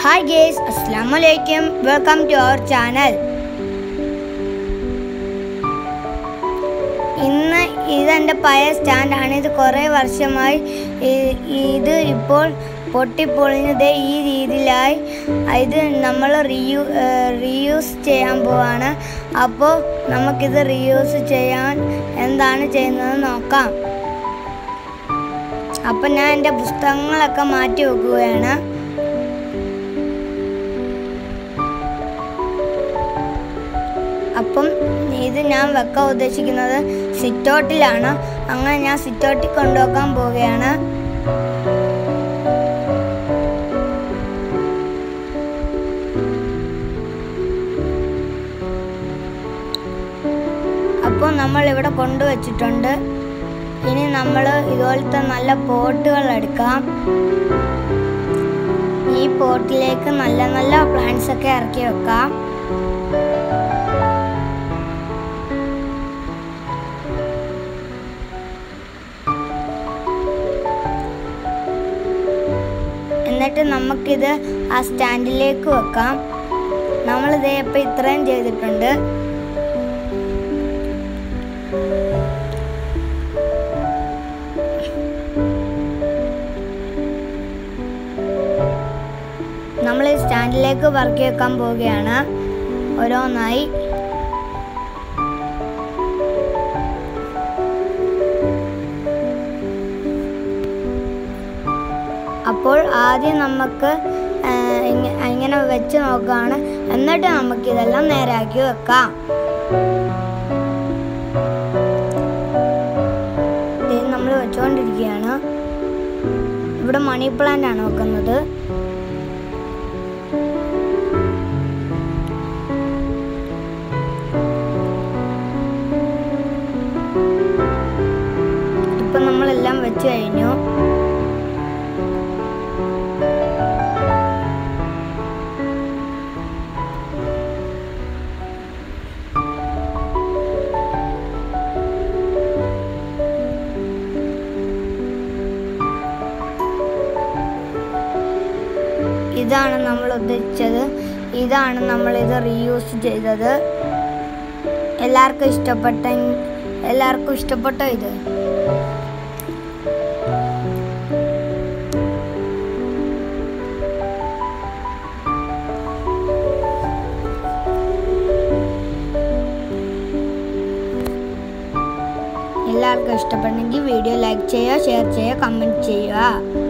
hi guys അസ്സാം വലൈക്കും welcome to our channel ഇന്ന് ഇതെൻ്റെ പഴയ സ്റ്റാൻഡാണ് ഇത് കുറേ വർഷമായി ഇ- ഇത് ഇപ്പോൾ പൊട്ടിപ്പൊളിഞ്ഞത് ഈ രീതിയിലായി ഇത് നമ്മൾ റീയൂ റീയൂസ് ചെയ്യാൻ പോവാണ് അപ്പോൾ നമുക്കിത് റീയൂസ് ചെയ്യാൻ എന്താണ് ചെയ്യുന്നത് നോക്കാം അപ്പം ഞാൻ എൻ്റെ പുസ്തകങ്ങളൊക്കെ മാറ്റി വെക്കുകയാണ് അപ്പം ഇത് ഞാൻ വെക്കാൻ ഉദ്ദേശിക്കുന്നത് സിറ്റൗട്ടിലാണ് അങ്ങനെ ഞാൻ സിറ്റൗട്ടിൽ കൊണ്ടുവെക്കാൻ പോവുകയാണ് അപ്പോൾ നമ്മൾ ഇവിടെ കൊണ്ടുവച്ചിട്ടുണ്ട് ഇനി നമ്മൾ ഇതുപോലത്തെ നല്ല പോട്ടുകൾ എടുക്കാം ഈ പോട്ടിലേക്ക് നല്ല നല്ല പ്ലാന്റ്സ് ഒക്കെ ഇറക്കി വെക്കാം എന്നിട്ട് നമുക്കിത് ആ സ്റ്റാൻഡിലേക്ക് വെക്കാം നമ്മളിത് ഇപ്പം ഇത്രയും ചെയ്തിട്ടുണ്ട് നമ്മൾ ഈ സ്റ്റാൻഡിലേക്ക് പറക്കി വെക്കാൻ പോവുകയാണ് ഓരോന്നായി അപ്പോൾ ആദ്യം നമുക്ക് ആ, ഇങ്ങ- ഇങ്ങനെ വെച്ച് നോക്കുകയാണ് എന്നിട്ട് നമുക്ക് ഇതെല്ലാം നേരാക്കി വെക്കാം ഇത് നമ്മൾ വെച്ചുകൊണ്ടിരിക്കുകയാണ് ഇവിടെ മണി പ്ലാന്റ് ആണ് വെക്കുന്നത് ഇപ്പൊ നമ്മളെല്ലാം വെച്ച് കഴിഞ്ഞു ഇതാണ് നമ്മൾ ഉദ്ദേശിച്ചത് ഇതാണ് നമ്മൾ ഇത് റീയൂസ് ചെയ്തത് എല്ലാവർക്കും ഇഷ്ടപ്പെട്ട എല്ലാവർക്കും ഇഷ്ടപ്പെട്ടോ ഇത് എല്ലാവർക്കും ഇഷ്ടപ്പെട്ടെങ്കിൽ വീഡിയോ ലൈക്ക് ചെയ്യുക ഷെയർ ചെയ്യുക കമൻറ്റ് ചെയ്യുക